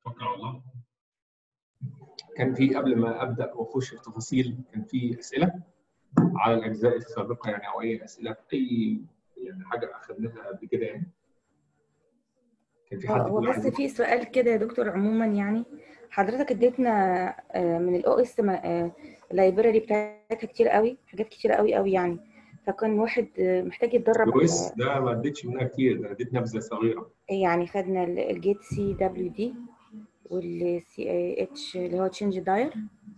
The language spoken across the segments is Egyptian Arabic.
توكل على الله كان في قبل ما ابدا واخش في تفاصيل كان في اسئله على الاجزاء السابقه يعني او اي اسئله في اي يعني حاجه اخذناها قبل كده يعني كان في حد هو بيقول بس عايز- في سؤال كده يا دكتور عموما يعني حضرتك اديتنا آه، من الاو اس اللايبراري بتاعتها كتير قوي حاجات كتير قوي قوي يعني فكان واحد آه، محتاج يتدرب يو اس على- ده ما اديتش منها كتير ده اديت نبذه صغيره يعني خدنا ال- الجيت سي دبليو دي والسي اي اتش اللي هو تشينج داير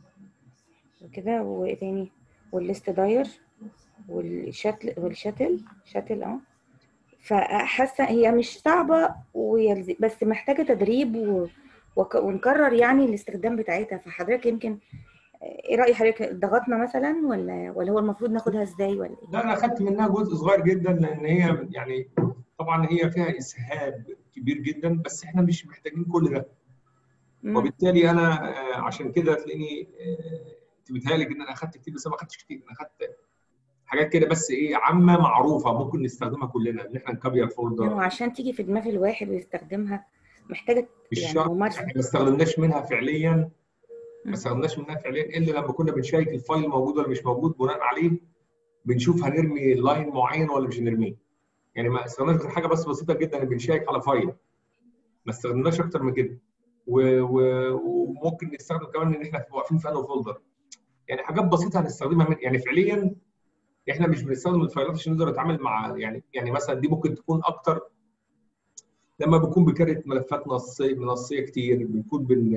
وكده وايه تاني والليست داير والشاتل والشاتل شاتل اه فحاسه هي مش صعبه ويلز- بس محتاجه تدريب و... وك... ونكرر يعني الاستخدام بتاعتها فحضرتك يمكن ايه راي حضرتك ضغطنا مثلا ولا ولا هو المفروض ناخدها ازاي ولا ايه؟ لا انا اخذت منها جزء صغير جدا لان هي يعني طبعا هي فيها اسهاب كبير جدا بس احنا مش محتاجين كل ده مم. وبالتالي انا آه، عشان كده تلاقيني آه، انت بيتهيألي ان انا اخذت كتير بس أنا ما اخذتش كتير انا اخذت حاجات كده بس ايه عامه معروفه ممكن نستخدمها كلنا ان احنا نكبر يعني فولدر وعشان تيجي في دماغ الواحد ويستخدمها محتاجه مش يعني شرط ممارسه احنا ما استخدمناش منها فعليا مم. ما استخدمناش منها فعليا الا لما كنا بنشيك الفايل موجود ولا مش موجود بناء عليه بنشوف هنرمي لاين معين ولا مش هنرميه يعني ما استخدمناش غير حاجه بس بسيطه جدا ان بنشيك على فايل ما استخدمناش اكتر من كده و- و- وممكن نستخدم كمان ان احنا واقفين في انه فولدر يعني حاجات بسيطه هنستخدمها من يعني فعليا احنا مش بنستخدم الفايلات عشان نقدر نتعامل مع يعني يعني مثلا دي ممكن تكون اكتر لما بنكون بكرت ملفات نصيه نصيه كتير بنكون بن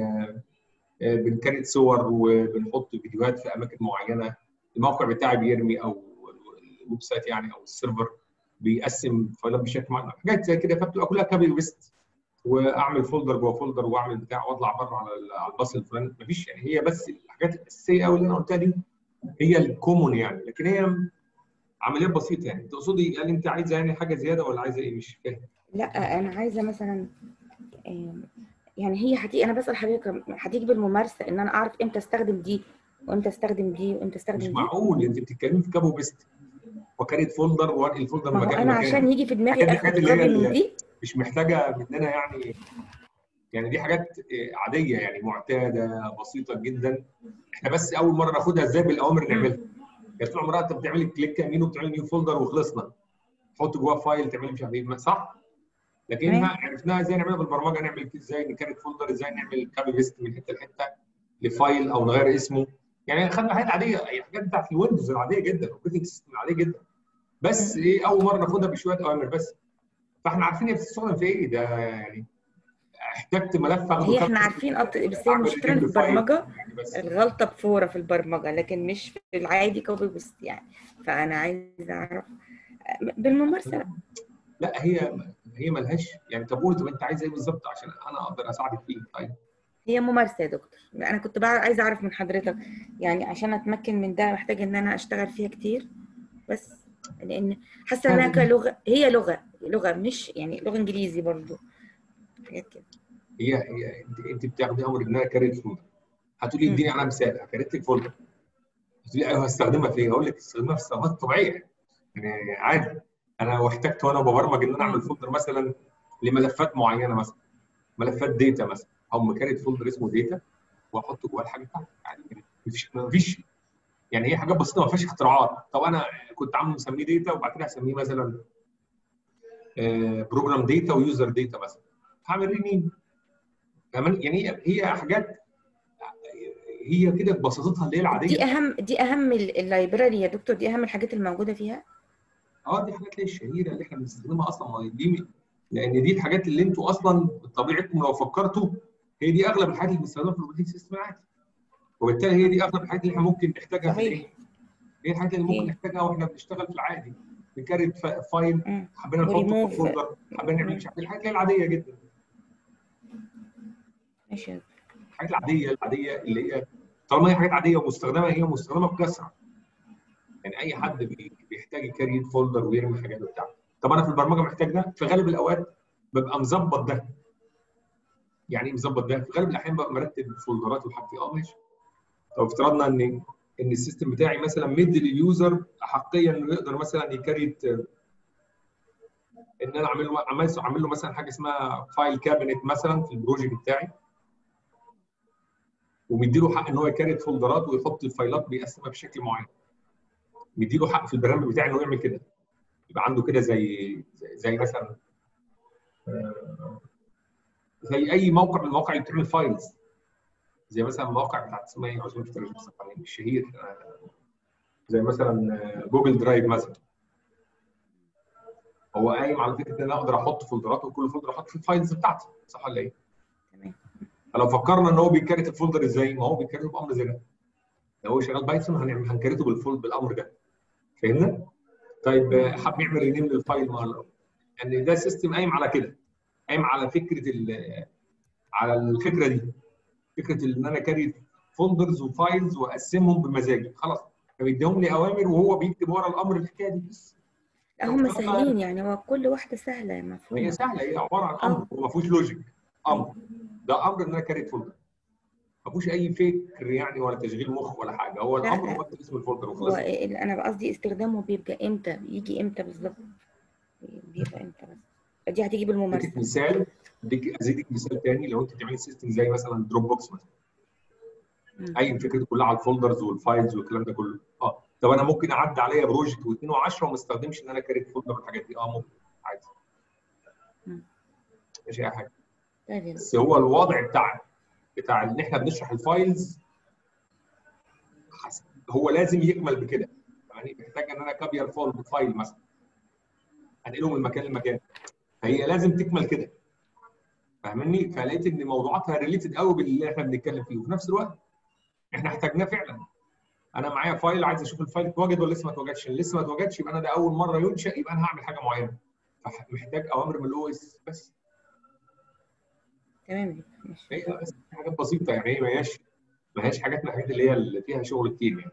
آه، بنكرت صور وبنحط فيديوهات في اماكن معينه الموقع بتاعي بيرمي او الويب سايت يعني او السيرفر بيقسم فايلات بشكل معين حاجات زي كده فبتبقى كلها كابي ويست واعمل فولدر جوه فولدر واعمل بتاع واطلع بره على ال- على الباص الفلاني مفيش يعني هي بس الحاجات الاساسيه قوي اللي انا قلتها دي هي الكومون يعني لكن هي عمليات بسيطه يعني تقصدي هل انت عايزه يعني حاجه زياده ولا عايزه ايه مش فاهم لا انا عايزه مثلا آم، يعني هي هتيجي انا بسال حضرتك هتيجي بالممارسه ان انا اعرف امتى استخدم دي وامتى استخدم دي وامتى استخدم مش دي معقول انت بتتكلمي في كابو بيست وكريت فولدر وانقل الفولدر ما من هو مكان انا لمكان عشان يجي في دماغي الحاجات اخد اللي هي كوبي من ال- دي مش محتاجه مننا يعني يعني دي حاجات إيه، عاديه يعني معتاده بسيطه جدا احنا بس اول مره ناخدها ازاي بالاوامر نعملها يعني طول عمرها انت بتعملي كليك يمين وبتعملي نيو فولدر وخلصنا تحط جواه فايل تعملي مش عارف ايه صح؟ لكن تمام. احنا عرفناها ازاي نعملها بالبرمجه نعمل ازاي نكرت فولدر ازاي نعمل كابي بيست من حته لحته لفايل او نغير اسمه يعني خدنا حاجات عاديه هي حاجات بتاعت الويندوز العاديه جدا الاوبريتنج سيستم العاديه جدا بس ايه اول مره ناخدها بشويه اوامر بس فاحنا عارفين هي بتستخدم في ايه ده يعني احتجت ملف اخده هي كام- احنا عارفين أط- بس هي أعمل المشكله ريديم في البرمجه يعني بس الغلطه بفوره في البرمجه لكن مش في العادي كوبي بيست يعني فانا عايزه اعرف بالممارسه بقى. لا هي هي ملهاش يعني طب قول طب انت عايز ايه بالظبط عشان انا اقدر اساعدك فيه طيب هي ممارسه يا دكتور انا كنت بقى عايزه اعرف من حضرتك يعني عشان اتمكن من ده محتاج ان انا اشتغل فيها كتير بس لان حاسه انها كلغه هي لغه لغه مش يعني لغه انجليزي برضو حاجات كده هي هي انت انت بتاخدي امر انها كاريت فولدر هتقولي مم. اديني على مثال كاريت لك فولدر هتقولي ايوه هستخدمها في ايه؟ اقول لك استخدمها في استخدامات طبيعيه يعني عادي انا لو احتجت وانا ببرمج ان انا اعمل فولدر مثلا لملفات معينه مثلا ملفات داتا مثلا او مكاريت فولدر اسمه داتا واحط جواه الحاجه بتاعتي عادي يعني مفيش مفيش يعني هي حاجات بسيطه ما فيهاش اختراعات طب انا كنت عامل مسميه داتا وبعد كده هسميه مثلا بروجرام داتا ويوزر داتا مثلا هعمل رينيم كمان يعني هي هي حاجات هي كده ببساطتها اللي هي دي العاديه اهم دي اهم ال- اللايبراري يا دكتور دي اهم الحاجات الموجوده فيها اه دي حاجات اللي هي الشهيره اللي احنا بنستخدمها اصلا ما هي دي لان دي الحاجات اللي انتوا اصلا بطبيعتكم لو فكرتوا هي دي اغلب الحاجات اللي بنستخدمها في الاوبريتنج سيستم العادي وبالتالي هي دي اغلب الحاجات اللي احنا ممكن نحتاجها في صحيح. الايه؟ هي الحاجات اللي ممكن إيه. نحتاجها واحنا بنشتغل في العادي نكرت فا- فايل مم. حبينا نحطه في وريموف. فولدر حبينا نعمل مش عارف إيه، الحاجات اللي هي العاديه جدا ماشي يا الحاجات العاديه العاديه اللي هي طالما هي حاجات عاديه ومستخدمه هي مستخدمه بكثره يعني اي حد بي- بيحتاج يكريت فولدر ويرمي حاجات وبتاع طب انا في البرمجه محتاج ده في غالب الاوقات ببقى مظبط ده يعني ايه مظبط ده في غالب الاحيان ببقى مرتب الفولدرات وحاجتي اه ماشي لو افترضنا ان ان السيستم بتاعي مثلا مدي لليوزر احقيه انه يقدر مثلا يكريت ان انا اعمل له عمال اعمل له مثلا حاجه اسمها فايل كابينت مثلا في البروجكت بتاعي ومديله حق ان هو يكريت فولدرات ويحط الفايلات بيقسمها بشكل معين مديله حق في البرنامج بتاعي انه يعمل كده يبقى عنده كده زي زي, زي مثلا آه، زي اي موقع من المواقع اللي بتعمل فايلز زي مثلا المواقع بتاعت اسمها ايه عشان الترجمه الشهير آه، زي مثلا آه، جوجل درايف مثلا هو قايم على فكره ان انا اقدر احط فولدرات وكل فولدر احط فيه الفايلز بتاعتي صح ولا ايه؟ تمام فلو فكرنا ان هو بيكريت الفولدر ازاي؟ ما هو بيكريته بامر زي ده. لو هو شغال بايثون هنعمل هنكريته بالفولد بالامر ده. فهمنا؟ طيب آه، حب يعمل رينيم للفايل ما يعني ده سيستم قايم على كده. قايم على فكره ال- على الفكره دي. فكره ان انا كاري فولدرز وفايلز واقسمهم بمزاجي خلاص فبيديهم لي اوامر وهو بيكتب ورا الامر الحكايه دي بس لا هم سهلين يعني هو كل واحده سهله هي مفهومه سهله هي عباره عن امر آه. وما فيهوش لوجيك امر ده امر ان انا كاريت فولدر ما فيهوش اي فكر يعني ولا تشغيل مخ ولا حاجه هو لا، الامر لا. هو مكتوب اسم الفولدر هو وخلاص ال- انا قصدي استخدامه بيبقى امتى يجي امتى بالظبط بيبقى امتى بس دي هتيجي اديك بالممارسه مثال اديك ازيدك مثال تاني لو انت بتعملي سيستم زي مثلا دروب بوكس مثلا مم. قايم فكرته كلها على الفولدرز والفايلز والكلام ده كله اه طب انا ممكن اعدي عليا بروجكت واثنين و10 وما استخدمش ان انا كاريت فولدر والحاجات دي اه ممكن عادي مم. مش اي حاجه طيب يا بس هو الوضع بتاع بتاع ان احنا بنشرح الفايلز حسب هو لازم يكمل بكده يعني محتاج ان انا كابير فول فايل مثلا انقله من مكان لمكان فهي لازم تكمل كده فاهمني فلقيت ان موضوعاتها ريليتد قوي باللي احنا بنتكلم فيه وفي نفس الوقت احنا احتاجناه فعلا انا معايا فايل عايز اشوف الفايل اتوجد ولا لسه ما اتوجدش لسه ما اتوجدش يبقى انا ده اول مره ينشا يبقى انا هعمل حاجه معينه فمحتاج اوامر من الاو اس بس تمام ماشي هي بس حاجات بسيطه يعني هي ما هياش ما هياش حاجات من الحاجات اللي هي اللي فيها شغل كتير يعني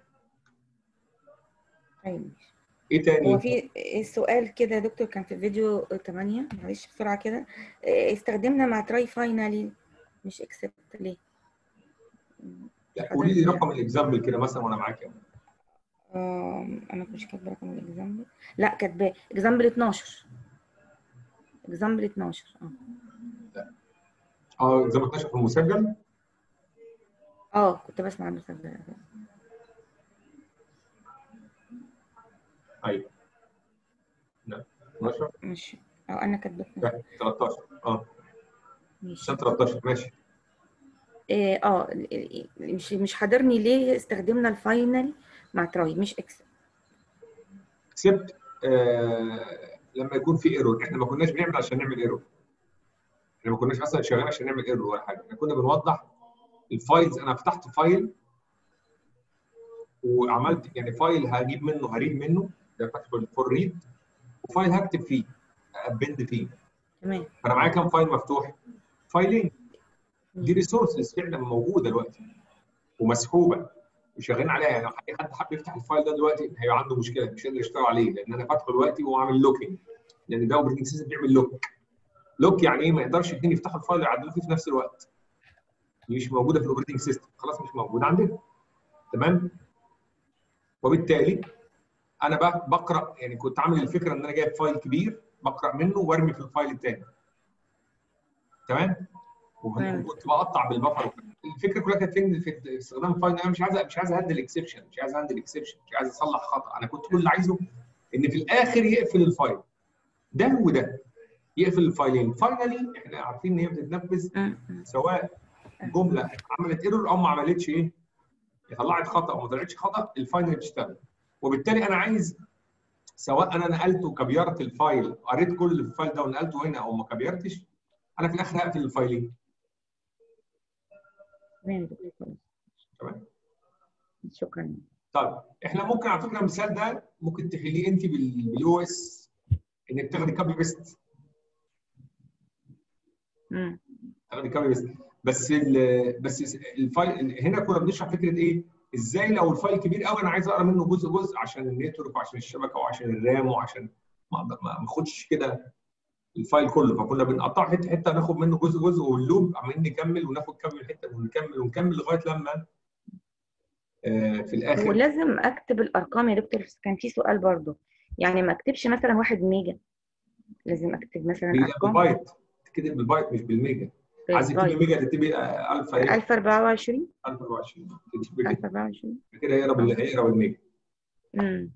طيب ماشي ايه تاني؟ هو في سؤال كده يا دكتور كان في فيديو 8 معلش بسرعه كده إيه، استخدمنا مع تراي فاينالي مش اكسبت ليه؟ لا، قولي لي رقم الاكزامبل كده مثلا وانا معاك يعني. آم، انا مش كاتبه رقم الاكزامبل لا كاتباه اكزامبل 12 اكزامبل 12 اه اه زي ما 12 في المسجل اه كنت بسمع المسجل ايوه لا 12 مش اه انا كاتبه 12 لا 13 اه ماشي عشان 13 ماشي إيه، اه ال- ال- مش مش حاضرني ليه استخدمنا الفاينل مع تراي مش اكسل اكسبت آه لما يكون في ايرور احنا ما كناش بنعمل عشان نعمل ايرور احنا ما كناش اصلا شغالين عشان نعمل ايرور ولا حاجه احنا كنا بنوضح الفايلز انا فتحت فايل وعملت يعني فايل هجيب منه هريد منه ده فاتحه فور ريد وفايل هكتب فيه ابند فيه تمام فانا معايا كام فايل مفتوح؟ فايلين دي ريسورسز فعلا موجوده دلوقتي ومسحوبه وشغالين عليها يعني لو اي حد حب يفتح الفايل ده دلوقتي هيبقى عنده مشكله مش قادر يشتغل عليه لان انا فاتحه دلوقتي وعامل لوكينج لان ده اوبريتنج سيستم بيعمل لوك لوك يعني ايه ما يقدرش الاثنين يفتحوا الفايل ويعدلوا فيه في نفس الوقت دي مش موجوده في الاوبريتنج سيستم خلاص مش موجوده عندنا تمام وبالتالي انا بقى بقرا يعني كنت عامل الفكره ان انا جايب فايل كبير بقرا منه وارمي في الفايل الثاني تمام تمام. وكنت بقطع بالبفر الفكره كلها كانت فين في استخدام الفايل انا مش عايز مش عايز اهندل اكسبشن مش عايز اهندل اكسبشن مش عايز اصلح خطا انا كنت كل اللي عايزه ان في الاخر يقفل الفايل ده وده يقفل الفايلين فاينلي احنا عارفين ان هي بتتنفذ م- م. سواء جمله عملت ايرور او ما عملتش ايه طلعت خطا او ما طلعتش خطا الفاينل بتشتغل وبالتالي انا عايز سواء انا نقلت وكبيرت الفايل قريت كل الفايل ده ونقلته هنا او ما كبيرتش انا في الاخر هقفل الفايلين تمام يا دكتور كويس. تمام شكرا طيب احنا ممكن على فكره المثال ده ممكن تحليه انت بالاو اس انك تاخدي كابي بيست مم. تاخدي كابي بيست بس ال بس الفايل هنا كنا بنشرح فكره ايه؟ ازاي لو الفايل كبير قوي انا عايز اقرا منه جزء جزء عشان النتورك وعشان الشبكه وعشان الرام وعشان ما أقدر- ما ما اخدش كده الفايل كله فكنا بنقطع حته حته ناخد منه جزء جزء واللوب عمالين نكمل وناخد كم من حته ونكمل ونكمل لغايه لما آه، في الاخر ولازم اكتب الارقام يا دكتور كان في سؤال برضو يعني ما اكتبش مثلا واحد ميجا لازم اكتب مثلا هي ارقام بالبايت تكتب بالبايت مش بالميجا عايز تكتبي الرايت ميجا تكتبي آه، الفا ايه 1024 1024 تكتبي كده 1024 كده يقرا بال- هيقرا بالميجا امم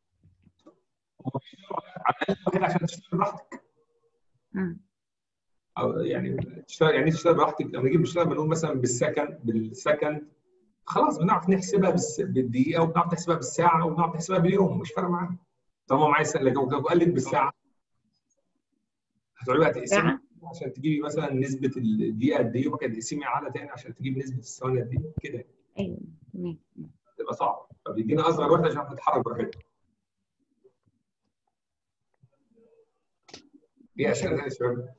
على الاقل واحد عشان تشتغل براحتك امم او يعني تشتغل يعني إيه تشتغل براحتك لما نيجي نشتغل بنقول مثلا بالسكند بالسكند خلاص بنعرف نحسبها بالس... بالدقيقه وبنعرف نحسبها بالساعه وبنعرف نحسبها باليوم مش فارقه معانا طالما معايا سنة لو لو قلت بالساعه هتقعدي بقى تقسمي ساعة عشان تجيبي مثلا نسبه الدقيقه قد ايه وبعد كده تقسمي على تاني عشان تجيبي نسبه الثواني قد ايه كده ايوه تمام تبقى صعب فبيدينا اصغر واحده عشان تتحرك براحتها ايه اسئله ثانيه يا شباب؟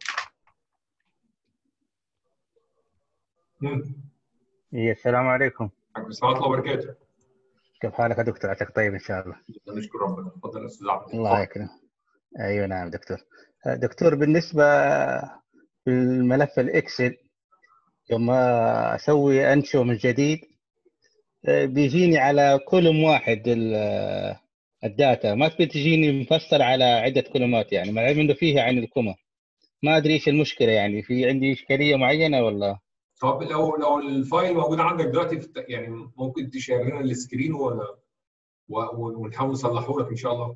مم. إيه السلام عليكم عليكم السلام ورحمه الله وبركاته كيف حالك يا دكتور عساك طيب إن شاء الله نشكر ربنا اتفضل يا استاذ عبد الله يكرمك أيوة نعم دكتور آه، دكتور بالنسبة للملف الإكسل يوم أسوي أنشئ من جديد آه، بيجيني على كولوم واحد ال- آه، الداتا ما بتجيني مفصل على عدة كولومات يعني مع العلم إنه فيها عن الكومة ما أدري إيش المشكلة يعني في عندي إشكالية معينة ولا طب لو لو الفايل موجود عندك دلوقتي في الت- يعني ممكن تشير لنا السكرين و... و... و- ونحاول نصلحه لك ان شاء الله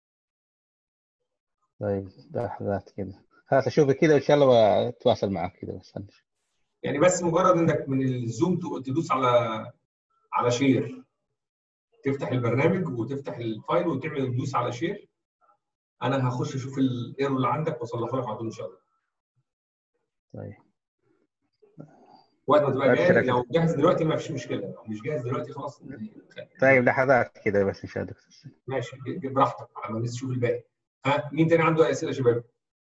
طيب لحظات كده خلاص أشوفه كده وإن شاء الله وأتواصل معك كده بس يعني بس مجرد انك من الزوم ت- تدوس على على شير تفتح البرنامج وتفتح الفايل وتعمل تدوس على شير انا هخش اشوف الايرور اللي عندك واصلحه لك على طول ان شاء الله طيب وقت ما تبقى أبشر جاهز يا لو جاهز دلوقتي ما فيش مشكله لو مش جاهز دلوقتي خلاص طيب لحظات كده بس ان شاء الله دكتور ماشي ج- ج- براحتك على ما نشوف الباقي ها مين تاني عنده أي اسئله يا شباب؟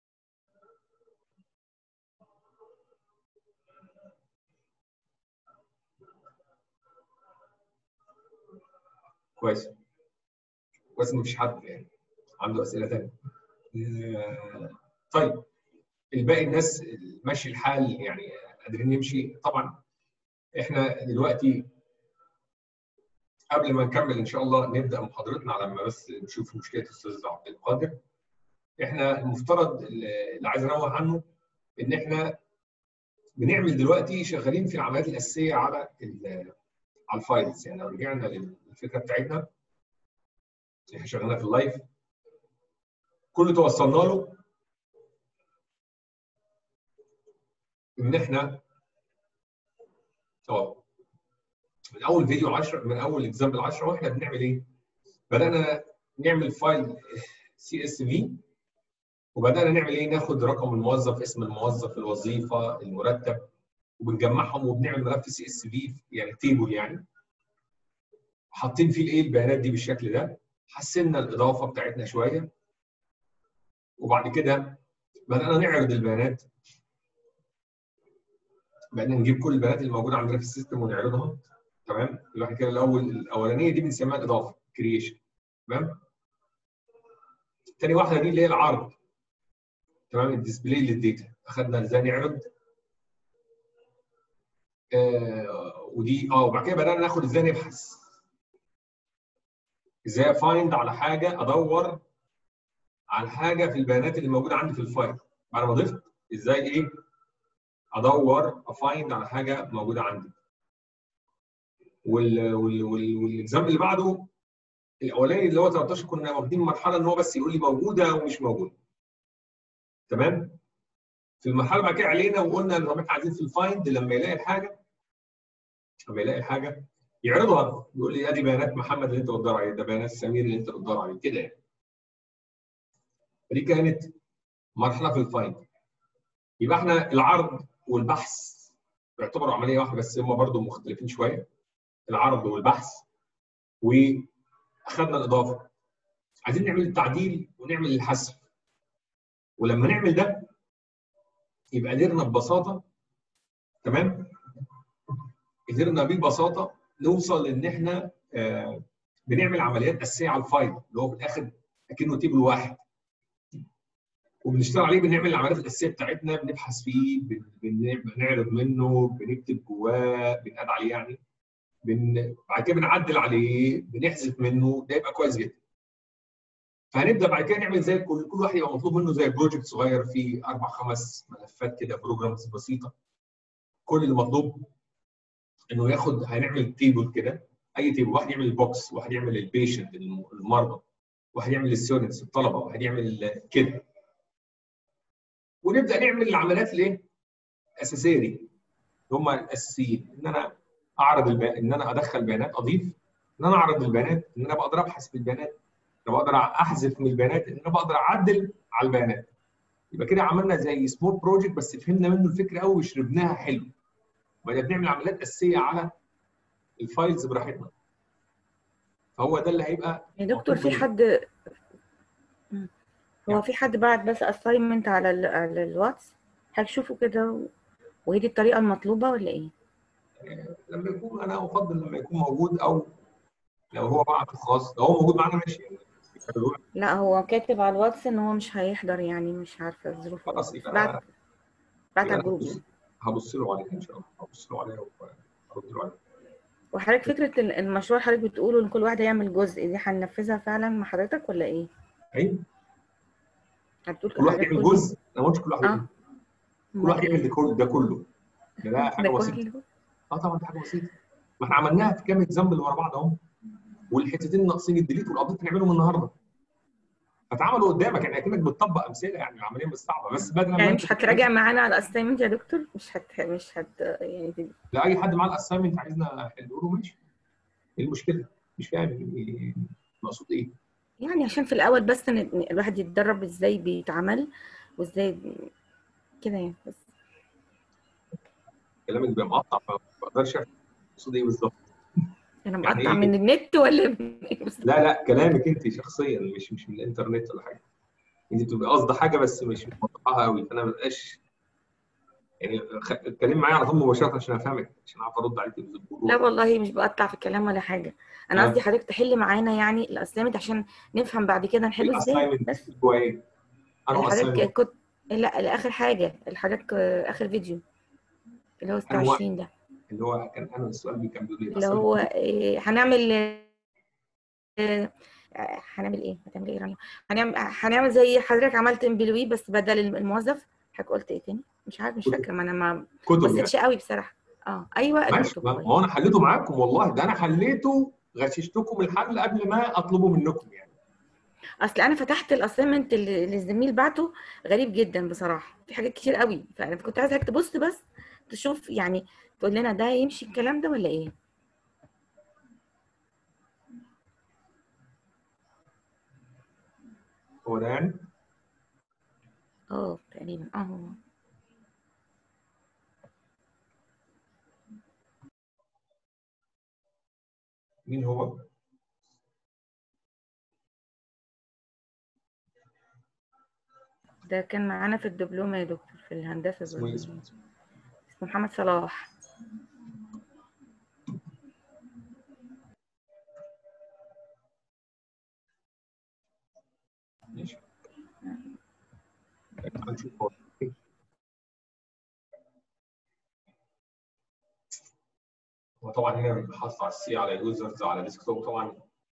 كويس كويس ان مفيش حد يعني عنده اسئله تانيه آه، طيب الباقي الناس ماشي الحال يعني قادرين نمشي طبعا احنا دلوقتي قبل ما نكمل ان شاء الله نبدا محاضرتنا على ما بس نشوف مشكله الاستاذ عبد القادر احنا المفترض اللي عايز انوه عنه ان احنا بنعمل دلوقتي شغالين في العمليات الاساسيه على ال- على الفايلز يعني لو رجعنا للفكره بتاعتنا احنا شغالين في اللايف كل اللي توصلنا له ان احنا اه من اول فيديو 10 من اول اكزامبل 10 واحنا بنعمل ايه؟ بدانا نعمل فايل سي اس في وبدانا نعمل ايه؟ ناخد رقم الموظف، اسم الموظف، الوظيفه، المرتب وبنجمعهم وبنعمل ملف سي اس في يعني تيبل يعني حاطين فيه الايه البيانات دي بالشكل ده حسنا الاضافه بتاعتنا شويه وبعد كده بدانا نعرض البيانات بدانا نجيب كل البيانات اللي موجوده عندنا في السيستم ونعرضها تمام الواحد كده الاول الاولانيه دي بنسميها الاضافه كرييشن تمام تاني واحده دي اللي هي العرض تمام الديسبلاي للداتا اخذنا ازاي نعرض آه ودي اه وبعد كده بدانا ناخد ازاي نبحث ازاي افايند على حاجه ادور على حاجه في البيانات اللي موجوده عندي في الفايل بعد ما ضفت ازاي ايه ادور افايند على حاجه موجوده عندي وال وال وال والاكزام اللي بعده الاولاني اللي هو 13 كنا واخدين مرحله ان هو بس يقول لي موجوده ومش موجوده تمام في المرحله بعد كده علينا وقلنا ان احنا عايزين في الفايند لما يلاقي الحاجه لما يلاقي الحاجه يعرضها يقول لي ادي بيانات محمد اللي انت بتدور عليه ده بيانات سمير اللي انت بتدور عليه كده يعني دي كانت مرحله في الفايند يبقى احنا العرض والبحث يعتبروا عمليه واحده بس هم برضو مختلفين شويه العرض والبحث واخذنا الاضافه عايزين نعمل التعديل ونعمل الحذف ولما نعمل ده يبقى قدرنا ببساطه تمام قدرنا ببساطه نوصل ان احنا آه بنعمل عمليات اساسيه على الفايل اللي هو في الاخر اكنه تيبل واحد وبنشتغل عليه بنعمل العمليات الاساسيه بتاعتنا بنبحث فيه بن- بن- بنعرض منه بنكتب جواه بنقعد عليه يعني بن... بعد كده بنعدل عليه بنحذف منه ده يبقى كويس جدا فهنبدا بعد كده نعمل زي كل كل واحد يبقى مطلوب منه زي بروجكت صغير فيه اربع خمس ملفات كده بروجرامز بسيطه كل اللي مطلوب انه ياخد هنعمل تيبل كده اي تيبل واحد يعمل البوكس واحد يعمل البيشنت المرضى واحد يعمل الستودنتس الطلبه واحد يعمل كده ونبدا نعمل العمليات الايه؟ الاساسيه دي هم الاساسيين ان انا اعرض الب... ان انا ادخل بيانات اضيف ان انا اعرض البيانات ان انا بقدر ابحث في البيانات ان انا بقدر احذف من البيانات ان انا بقدر اعدل على البيانات يبقى كده عملنا زي سمول بروجكت بس فهمنا منه الفكره قوي وشربناها حلو بدأنا بنعمل عمليات اساسيه على الفايلز براحتنا فهو ده اللي هيبقى يا دكتور في حد مم. هو في حد بعت بس assignment على ال... على الواتس هتشوفه كده و... وهي دي الطريقة المطلوبة ولا ايه؟ لما يكون انا افضل لما يكون موجود او لو هو بعت خاص لو هو موجود معانا ماشي لا هو كاتب على الواتس ان هو مش هيحضر يعني مش عارفة الظروف خلاص يبقى بعت انا بعت يبقى على أنا الجروب هبص- هبص له عليه ان شاء الله هبص له عليه وارد له عليه وحضرتك فكرة ال- المشروع حضرتك بتقوله ان كل واحد هيعمل جزء دي هننفذها فعلا مع حضرتك ولا ايه؟ ايوه هتقول كل واحد حضرتك يعمل كل- جزء انا ما قلتش كل واحد اه يعمل كل واحد يعمل ده كل ده كله ده, ده حاجه ده بسيطه كله اه طبعا دي حاجه بسيطه ما احنا عملناها في كام اكزامبل ورا بعض اهو والحتتين الناقصين الديليت والابديت هنعملهم النهارده فتعملوا قدامك يعني اكنك بتطبق امثله يعني العمليه مش صعبه بس بدل ما يعني انت مش هتراجع معانا على الاسايمنت يا دكتور مش هت مش هت يعني دي- لا اي حد معاه الاساينمنت عايزنا نحله له ماشي ايه المشكله؟ مش فاهم إيه- المقصود ايه؟ يعني عشان في الاول بس ن- ن- الواحد يتدرب ازاي بيتعمل وازاي كده يعني بس كلامك بيبقى مقطع فما بقدرش افهم المقصود ايه بالظبط انا يعني مقطع إيه؟ من النت ولا من إيه بس لا لا كلامك انت شخصيا مش مش من الانترنت ولا حاجه انت بتبقى قصد حاجه بس مش مقطعها قوي فانا ما بقاش يعني خ- اتكلم معايا على طول مباشره عشان افهمك عشان اعرف ارد عليك بوضوح لا والله مش بقطع في الكلام ولا حاجه انا آه. قصدي حضرتك تحل معانا يعني الاسايمنت عشان نفهم بعد كده نحله ازاي الاساينمنت بس هو ايه؟ انا اللي اساينمنت حضرتك كنت لا اللي اخر حاجه اللي حضرتك آه، اخر فيديو اللي هو أنا واحد. 26 ده اللي هو كان انا السؤال بي كان بيقول ايه؟ اللي هو إيه، هنعمل آه، هنعمل ايه؟ هتعمل ايه رانيا؟ هنعمل هنعمل زي حضرتك عملت امبلوي بس بدل الموظف حضرتك قلت ايه تاني؟ مش عارف مش فاكره ما انا ما كتب يعني بصيتش قوي بصراحه اه ايوه ماشي الكتب ما ما هو انا حليته معاكم والله ده انا حليته غششتكم الحل قبل ما اطلبه منكم يعني اصل انا فتحت الاساينمنت اللي اللي الزميل بعته غريب جدا بصراحه في حاجات كتير قوي فانا كنت عايزاك تبص بس تشوف يعني تقول لنا ده يمشي الكلام ده ولا ايه؟ هو ده يعني اه تقريبا اه هو مين هو؟ ده كان معانا في الدبلومه يا دكتور في الهندسه اسمه ايه برضه. اسمه؟ اسمه محمد صلاح ماشي تعال نشوف هو إيه. هو طبعا هنا حاطط على السي على يوزرز على ديسكتوب طبعا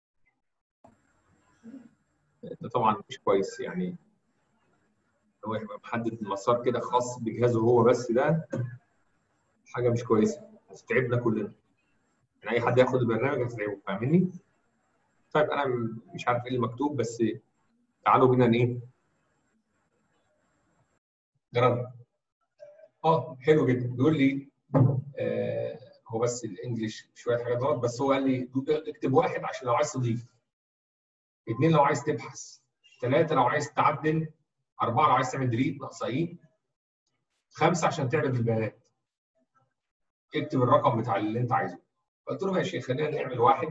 ده طبعا مش كويس يعني هو يبقى محدد المسار كده خاص بجهازه هو بس ده حاجه مش كويسه هتتعبنا كلنا يعني اي حد ياخد البرنامج هتتعبه فاهمني؟ طيب انا م- مش عارف ايه اللي مكتوب بس تعالوا بينا ايه جرب اه حلو جدا بيقول لي آه هو بس الانجليش شويه حاجات غلط بس هو قال لي اكتب واحد عشان لو عايز تضيف اثنين لو عايز تبحث ثلاثه لو عايز تعدل اربعه لو عايز تعمل ديليت ناقصين خمسه عشان تعرض البيانات اكتب الرقم بتاع اللي انت عايزه قلت له ماشي خلينا نعمل واحد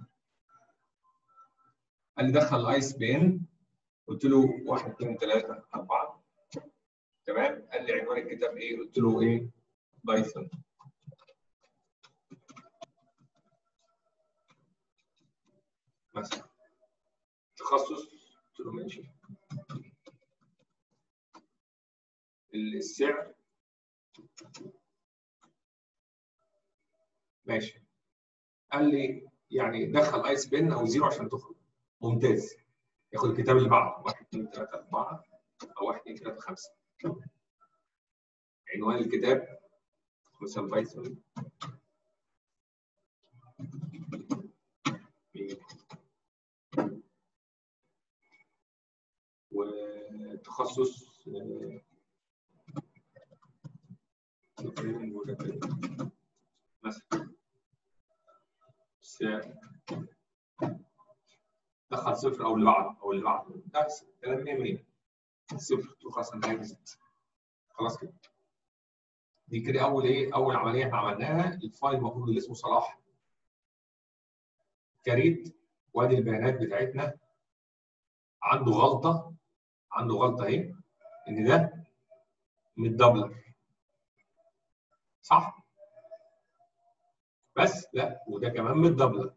قال لي دخل الايس بي ان قلت له واحد اثنين ثلاثه اربعه تمام قال لي عنوان الكتاب ايه قلت له ايه بايثون مثلا تخصص قلت له ماشي السعر ماشي قال لي يعني دخل ايس بن او زيرو عشان تخرج ممتاز ياخد الكتاب اللي بعده 1 2 3 4 او 1 2 3 5 عنوان الكتاب مثلا بايثون وتخصص آه، programming وdatabase. مثلا سعر دخل صفر او اللي بعده او اللي بعده ده كلام 100 100 صفر تخصص انتهت خلاص كده دي كده اول ايه اول عمليه احنا عملناها الفايل المفروض اللي اسمه صلاح كريت وادي البيانات بتاعتنا عنده غلطه عنده غلطه اهي ان ده متدبلر صح بس لا وده كمان متدبلر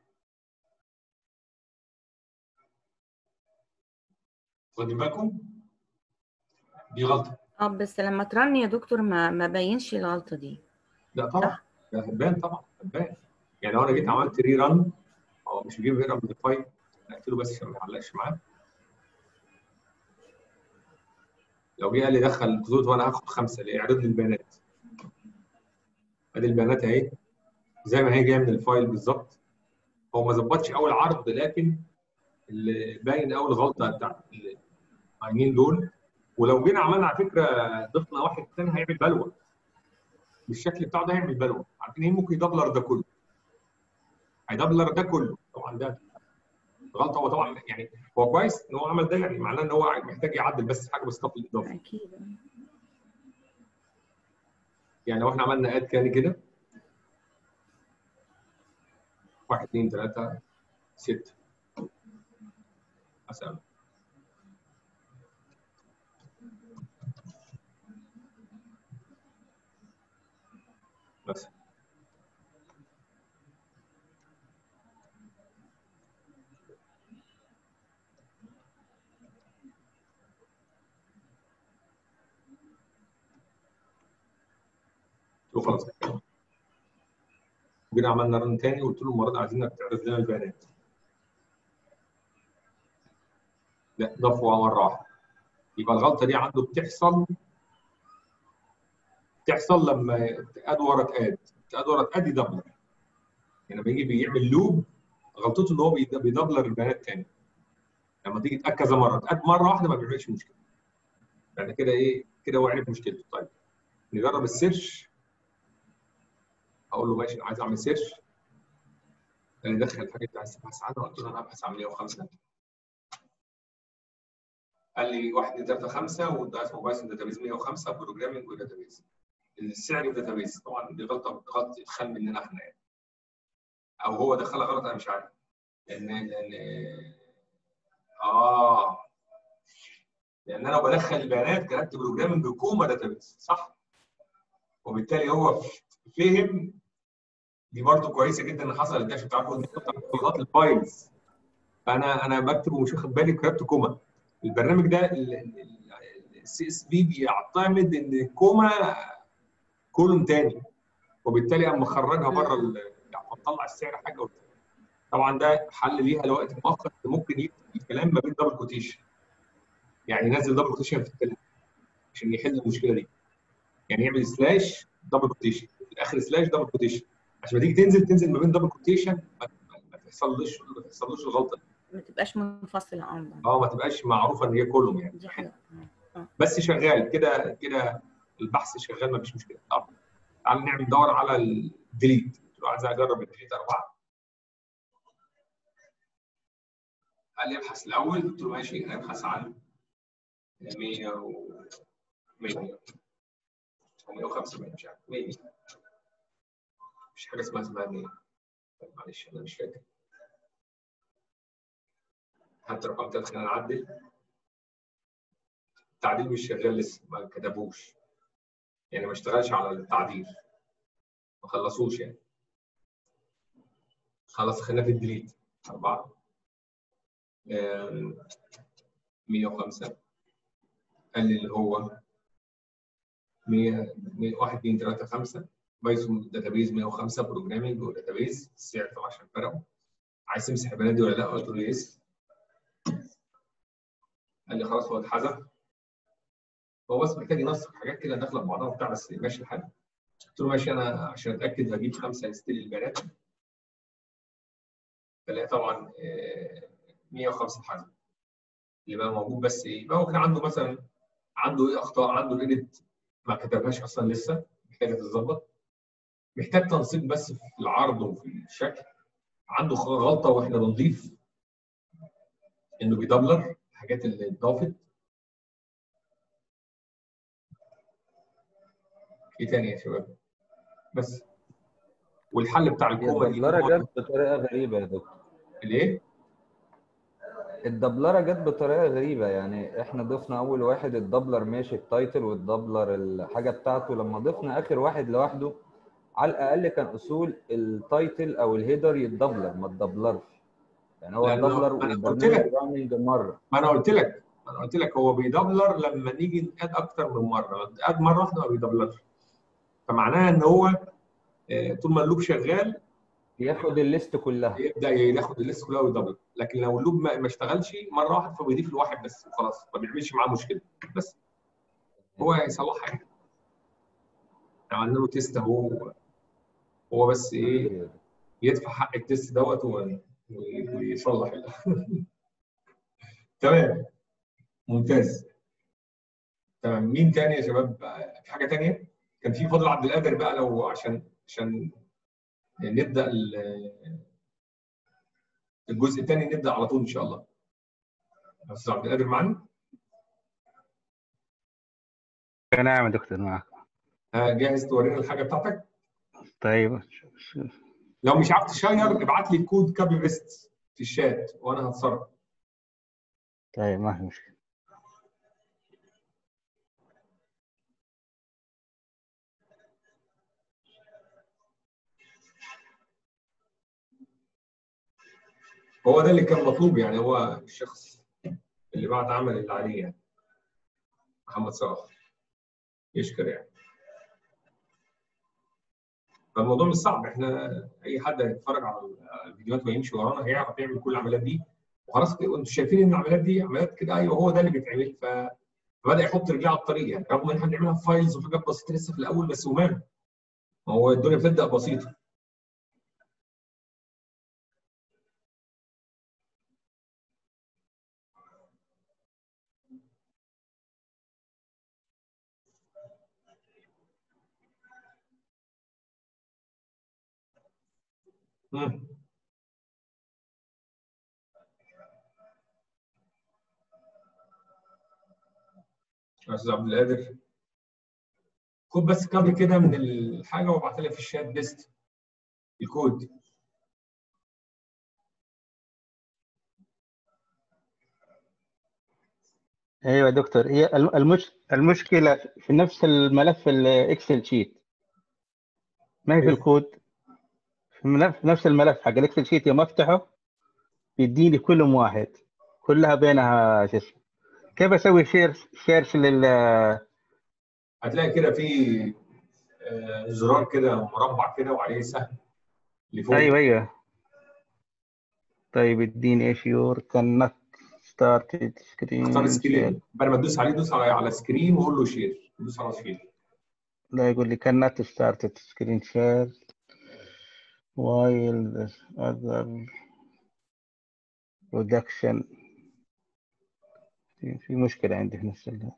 واخدين بالكم دي غلطه اه بس لما ترن يا دكتور ما ما بينش الغلطه دي لا طبعا ده هتبان طبعا هتبان يعني لو انا جيت عملت ري ران هو مش بيجيب هنا من الفايل اقفله بس عشان ما يعلقش معاه لو جه قال لي دخل خطوط وانا هاخد خمسه ليه اعرض لي البيانات ادي البيانات اهي زي ما هي جايه من الفايل بالظبط هو ما ظبطش اول عرض لكن اللي باين اول غلطه بتاعت العينين دول ولو جينا عملنا على فكره ضفنا واحد ثاني هيعمل بلوه بالشكل بتاعه ده هيعمل بلوه عارفين ايه ممكن يدبلر ده كله هيدبلر ده كله طبعا ده غلطه هو طبعا يعني هو كويس ان هو عمل ده يعني معناه ان هو محتاج يعدل بس حاجه بسيطه في الاضافه اكيد يعني لو احنا عملنا اد تاني كده واحد اثنين ثلاثة ستة مثلا مثلا وخلاص جينا عملنا رن تاني وقلت له المره دي عايزينك تعرض لنا البيانات لا ضافوا مره واحده يبقى الغلطه دي عنده بتحصل بتحصل لما اد ورا اد اد ورا اد يدبلر يعني لما يجي بيعمل لوب غلطته ان هو بيد- بيدبلر البيانات تاني لما تيجي تاد كذا مره تاد مره واحده ما بيعملش مشكله يعني كده ايه كده هو عرف مشكلته طيب نجرب السيرش اقول له ماشي انا عايز اعمل سيرش قال لي دخل الحاجه اللي عايز تبحث عنها قلت له انا هبحث عن 105 قال لي 1 2 3 5 وده اسمه بايثون داتابيز 105 بروجرامنج وداتابيز السعر الداتابيز طبعا دي غلطه غلطه ادخال مننا احنا يعني او هو دخلها غلط انا مش عارف لان لان اه لان انا بدخل البيانات كتبت بروجرامنج كوما داتابيز صح وبالتالي هو فهم دي برضه كويسه جدا ان حصلت ده عشان تعرفوا ان غلطات الفايلز فانا انا بكتب ومش واخد بالي كتبت كوما البرنامج ده السي اس بي بيعتمد ان كوما كولوم تاني وبالتالي اما اخرجها بره ال- يعني اطلع السعر حاجه وبتاع. طبعا ده حل ليها لوقت مؤخر ممكن يكتب الكلام ما بين دبل كوتيشن يعني ينزل دبل كوتيشن في الكلام عشان يحل المشكله دي يعني يعمل سلاش دبل كوتيشن في الاخر سلاش دبل كوتيشن عشان ما تيجي تنزل تنزل ما بين دبل كوتيشن ما ما تحصلش ما تحصلوش الغلطه دي ما تبقاش منفصله عن بعض اه ما تبقاش معروفه ان هي كولوم يعني دي حاجه بس شغال كده كده البحث شغال ما فيش مشكله طب تعال نعمل ندور على الديليت قلت له عايز اجرب الديليت اربعه قال لي ابحث الاول قلت له ماشي ابحث عن 100 و 100 105 مش عارف 100 مفيش حاجه اسمها اسمها 100 طيب معلش انا مش فاكر حتى رقم ثلاثة خلينا نعدل التعديل مش شغال لسه ما كتبوش يعني ما اشتغلش على التعديل ما خلصوش يعني خلاص خلينا في الديليت أربعة آم، 105 قال لي اللي هو 100 100 1 2 3 5 بايثون داتابيز 105 بروجرامنج وداتابيز السعر طبعا عشان فرقوا عايز تمسح البيانات دي ولا لا؟ قلت له يس قال لي خلاص هو اتحذف هو بس محتاج ينسق حاجات كده داخله في بعضها وبتاع بس ماشي الحال قلت له ماشي انا عشان اتاكد هجيب خمسه يستلي البيانات فلاقي طبعا آه، 105 حجم اللي بقى موجود بس ايه بقى هو كان عنده مثلا عنده ايه اخطاء عنده الايديت ما كتبهاش اصلا لسه محتاجه تتظبط محتاج تنسيق بس في العرض وفي الشكل عنده غلطه واحنا بنضيف انه بيدبلر الحاجات اللي اتضافت ايه تاني يا شباب بس والحل بتاع هي الكوما دي الدبلرة جت بطريقة غريبة يا دكتور الايه؟ الدبلرة جت بطريقة غريبة يعني احنا ضفنا أول واحد الدبلر ماشي التايتل والدبلر الحاجة بتاعته لما ضفنا آخر واحد لوحده على الأقل كان أصول التايتل أو الهيدر يتدبلر ما تدبلرش يعني هو لأنه دبلر أنا قلت والبرنامج لك. راننج مرة ما انا قلت لك ما انا قلت لك هو بيدبلر لما نيجي نقاد اكتر من مره قاد مره واحده ما بيدبلرش فمعناها ان هو آه، طول ما اللوب شغال ياخد الليست كلها يبدا ياخد الليست كلها ويدبل لكن لو اللوب ما ما اشتغلش مره واحده فبيضيف الواحد بس وخلاص ما بيعملش معاه مشكله بس هو هيصلحها يعني عملنا له تيست اهو هو بس ايه يدفع حق التيست دوت و- و- ويصلح ال- تمام ممتاز تمام مين تاني يا شباب في حاجه تانيه كان في فضل عبد القادر بقى لو عشان عشان نبدا ال- الجزء الثاني نبدا على طول ان شاء الله استاذ عبد القادر معانا نعم يا دكتور معك ها، جاهز تورينا الحاجه بتاعتك طيب لو مش عارف تشير ابعت لي كود كابي بيست في الشات وانا هتصرف طيب ما في مشكلة هو ده اللي كان مطلوب يعني هو الشخص اللي بعد عمل اللي عليه يعني محمد صلاح يشكر يعني فالموضوع مش صعب احنا اي حد هيتفرج على الفيديوهات ويمشي ورانا هيعرف يعمل كل العمليات دي وخلاص كده انتوا شايفين ان العمليات دي عمليات كده ايوه هو ده اللي بيتعمل ف فبدا يحط رجليه على الطريق يعني رغم ان احنا بنعملها في فايلز وحاجات بسيطه لسه في الاول بس وماله ما هو الدنيا بتبدا بسيطه مم. يا استاذ عبد القادر خد بس كابي كده من الحاجه وابعتها لي في الشات بيست الكود ايوه يا دكتور هي الم- المش... المشكله في نفس الملف الاكسل شيت ما هي في إيه؟ الكود في ملف- في نفس الملف حق الاكسل شيت يوم افتحه بيديني كلهم واحد كلها بينها شو اسمه كيف اسوي شير شيرش لل هتلاقي كده في آه، زرار كده مربع كده وعليه سهم لفوق ايوه ايوه طيب اديني ايش يور كانت ستارت سكرين اختار سكرين بعد ما تدوس عليه دوس على على سكرين وقول له شير دوس على شير لا يقول لي cannot start screen share while the other production في في مشكلة عندي في نفس ال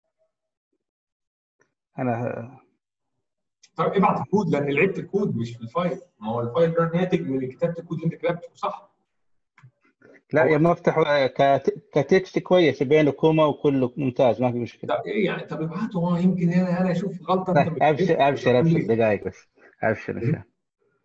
أنا طب ابعت الكود لان لعبت الكود مش في الفايل ما هو الفايل ده ناتج من كتابه الكود اللي انت كتبته صح لا هو- يا ما افتحه كت- كتكست كويس بينه كوما وكله ممتاز ما في مشكلة طب ايه يعني طب ابعته اه يمكن انا انا اشوف غلطه انت طيب أبشر بتكتبها. أبشر أبشر دقائق بس أبشر إن شاء الله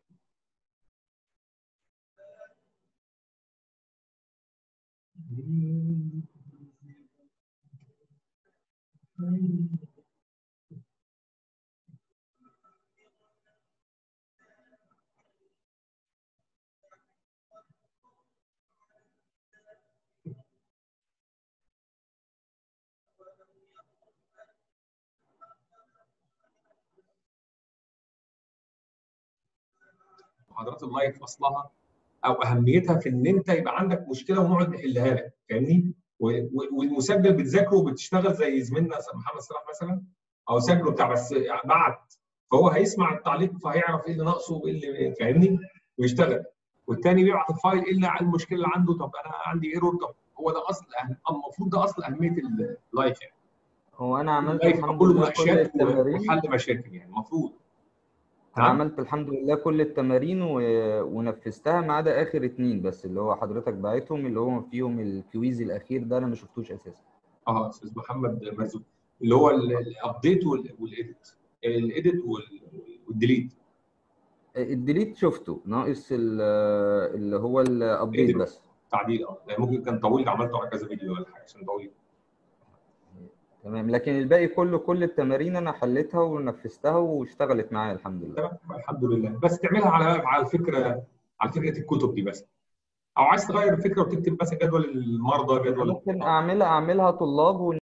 محاضرات اللايف اصلها او اهميتها في ان انت يبقى عندك مشكله ونقعد نحلها لك فاهمني؟ و- و- والمسجل بتذاكره وبتشتغل زي زميلنا محمد صلاح مثلا او سجله بتاع بس بعت فهو هيسمع التعليق فهيعرف ايه اللي ناقصه وايه اللي فاهمني ويشتغل والتاني بيبعت الفايل ايه اللي المشكله اللي عنده طب انا عندي ايرور طب هو ده اصل أهم- المفروض ده اصل اهميه اللايف يعني هو انا عملت اللايف الحمد كله لله كل مناقشات التمارين وحل مشاكل يعني المفروض انا نعم. عملت الحمد لله كل التمارين و... ونفذتها ما عدا اخر اتنين بس اللي هو حضرتك باعتهم اللي هو فيهم الكويز الاخير ده انا ما شفتوش اساسا اه استاذ محمد مرزوق اللي هو الابديت والايديت الايديت والديليت الديليت شفته ناقص ال- اللي هو الابديت Edit. بس تعديل اه لان ممكن كان طويل عملته على كذا فيديو ولا حاجه عشان طويل تمام لكن الباقي كله كل التمارين انا حليتها ونفذتها واشتغلت معايا الحمد لله تمام الحمد لله بس تعملها على على الفكره على فكره الكتب دي بس او عايز تغير الفكره وتكتب مثلا جدول المرضى جدول ممكن اعملها اعملها طلاب ون...